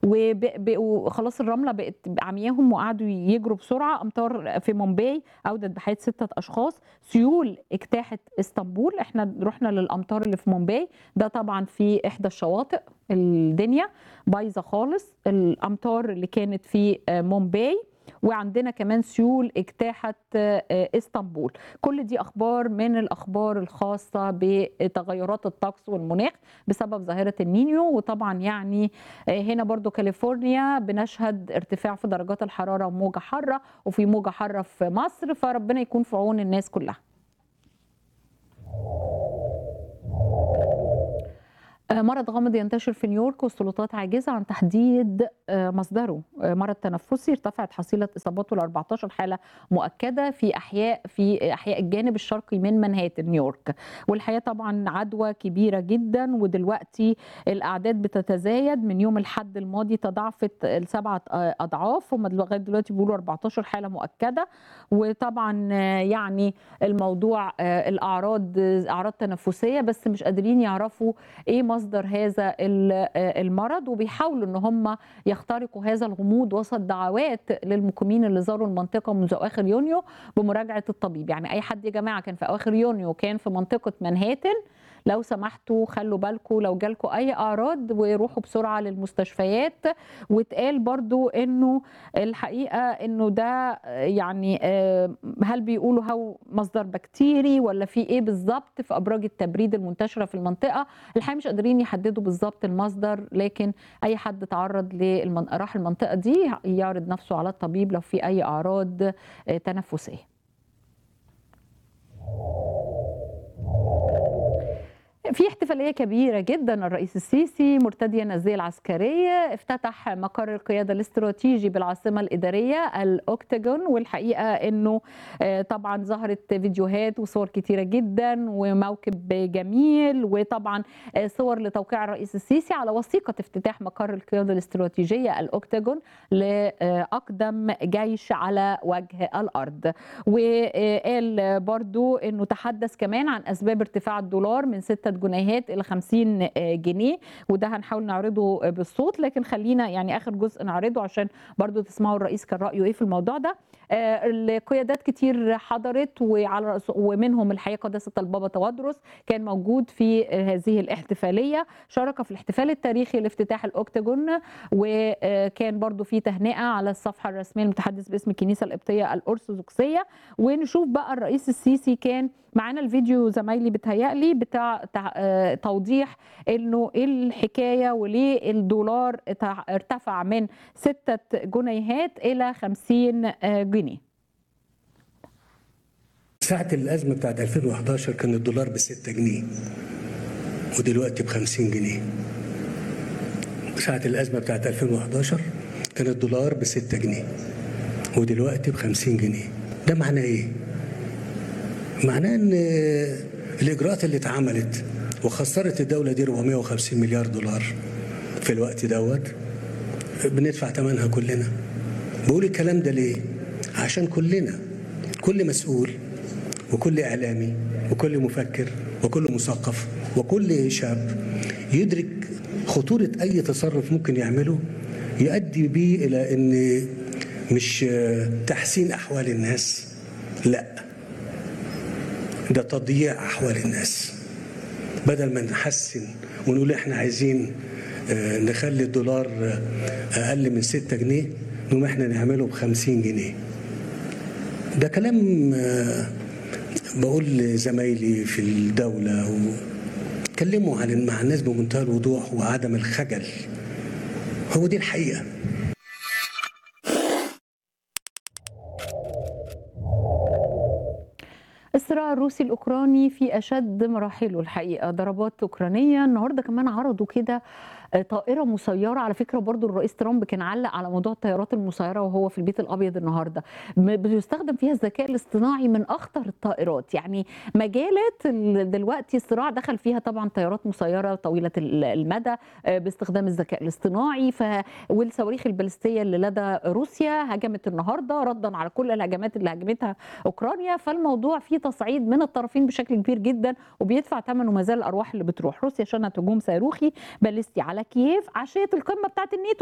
وبقوا خلاص الرمله بقت عمياهم وقعدوا يجروا بسرعه امطار في مومباي اودت بحياه سته اشخاص سيول اجتاحت اسطنبول احنا رحنا للامطار اللي في مومباي ده طبعا في احدى الشواطئ الدنيا بايظه خالص الامطار اللي كانت في مومباي وعندنا كمان سيول اجتاحت اسطنبول كل دي اخبار من الاخبار الخاصه بتغيرات الطقس والمناخ بسبب ظاهره النينيو وطبعا يعني هنا برضو كاليفورنيا بنشهد ارتفاع في درجات الحراره وموجه حاره وفي موجه حاره في مصر فربنا يكون في عون الناس كلها مرض غامض ينتشر في نيويورك والسلطات عاجزه عن تحديد مصدره مرض تنفسي ارتفعت حصيله اصاباته ل 14 حاله مؤكده في احياء في احياء الجانب الشرقي من منهاتن نيويورك والحقيقه طبعا عدوى كبيره جدا ودلوقتي الاعداد بتتزايد من يوم الاحد الماضي تضاعفت لسبعه اضعاف هم لغايه دلوقتي بيقولوا 14 حاله مؤكده وطبعا يعني الموضوع الاعراض اعراض تنفسيه بس مش قادرين يعرفوا ايه مصدر هذا المرض وبيحاولوا ان هم يخترقوا هذا الغموض وسط دعوات للمقيمين اللي زاروا المنطقه منذ اواخر يونيو بمراجعه الطبيب يعني اي حد يا جماعه كان في اواخر يونيو كان في منطقه منهاتن لو سمحتوا خلوا بالكم لو جالكم اي اعراض وروحوا بسرعه للمستشفيات واتقال برضو انه الحقيقه انه ده يعني هل بيقولوا هو مصدر بكتيري ولا في ايه بالظبط في ابراج التبريد المنتشره في المنطقه الحقيقه مش قادرين يحددوا بالظبط المصدر لكن اي حد تعرض للمن... راح المنطقه دي يعرض نفسه على الطبيب لو في اي اعراض تنفسيه في احتفاليه كبيره جدا الرئيس السيسي مرتديا الزي العسكريه افتتح مقر القياده الاستراتيجي بالعاصمه الاداريه الاوكتاجون والحقيقه انه طبعا ظهرت فيديوهات وصور كتيره جدا وموكب جميل وطبعا صور لتوقيع الرئيس السيسي على وثيقه افتتاح مقر القياده الاستراتيجيه الاوكتاجون لاقدم جيش على وجه الارض وقال برضو انه تحدث كمان عن اسباب ارتفاع الدولار من 6 جنيهات الى 50 جنيه وده هنحاول نعرضه بالصوت لكن خلينا يعني اخر جزء نعرضه عشان برضو تسمعوا الرئيس كان رايه ايه في الموضوع ده القيادات كتير حضرت وعلى ومنهم الحقيقه قداسه البابا توادرس كان موجود في هذه الاحتفاليه شارك في الاحتفال التاريخي لافتتاح الاوكتاجون وكان برضو في تهنئه على الصفحه الرسميه المتحدث باسم الكنيسه القبطيه الارثوذكسيه ونشوف بقى الرئيس السيسي كان معانا الفيديو زمايلي بتهيألي بتاع توضيح انه ايه الحكايه وليه الدولار ارتفع من 6 جنيهات الى 50 جنيه ساعة الأزمة بتاعت 2011 كان الدولار ب 6 جنيه ودلوقتي ب 50 جنيه ساعة الأزمة بتاعت 2011 كان الدولار ب 6 جنيه ودلوقتي ب 50 جنيه ده معناه إيه؟ معناه ان الاجراءات اللي اتعملت وخسرت الدوله دي 450 مليار دولار في الوقت دوت بندفع ثمنها كلنا بقول الكلام ده ليه عشان كلنا كل مسؤول وكل اعلامي وكل مفكر وكل مثقف وكل شاب يدرك خطوره اي تصرف ممكن يعمله يؤدي بيه الى ان مش تحسين احوال الناس لا ده تضييع احوال الناس بدل ما نحسن ونقول احنا عايزين نخلي الدولار اقل من 6 جنيه نقوم احنا نعمله ب 50 جنيه ده كلام بقول لزمايلي في الدوله وكلموا عن مع الناس بمنتهى الوضوح وعدم الخجل هو دي الحقيقه الصراع الروسي الاوكراني في اشد مراحله الحقيقه ضربات اوكرانيه النهارده كمان عرضوا كده طائره مسيره على فكره برضو الرئيس ترامب كان علق على موضوع الطيارات المسيره وهو في البيت الابيض النهارده بيستخدم فيها الذكاء الاصطناعي من اخطر الطائرات يعني مجالات دلوقتي الصراع دخل فيها طبعا طيارات مسيره طويله المدى باستخدام الذكاء الاصطناعي ف والصواريخ البالستيه اللي لدى روسيا هجمت النهارده ردا على كل الهجمات اللي هجمتها اوكرانيا فالموضوع فيه تصعيد من الطرفين بشكل كبير جدا وبيدفع ثمنه ما زال الارواح اللي بتروح روسيا شنت هجوم صاروخي باليستي على كييف عشيه القمه بتاعت الناتو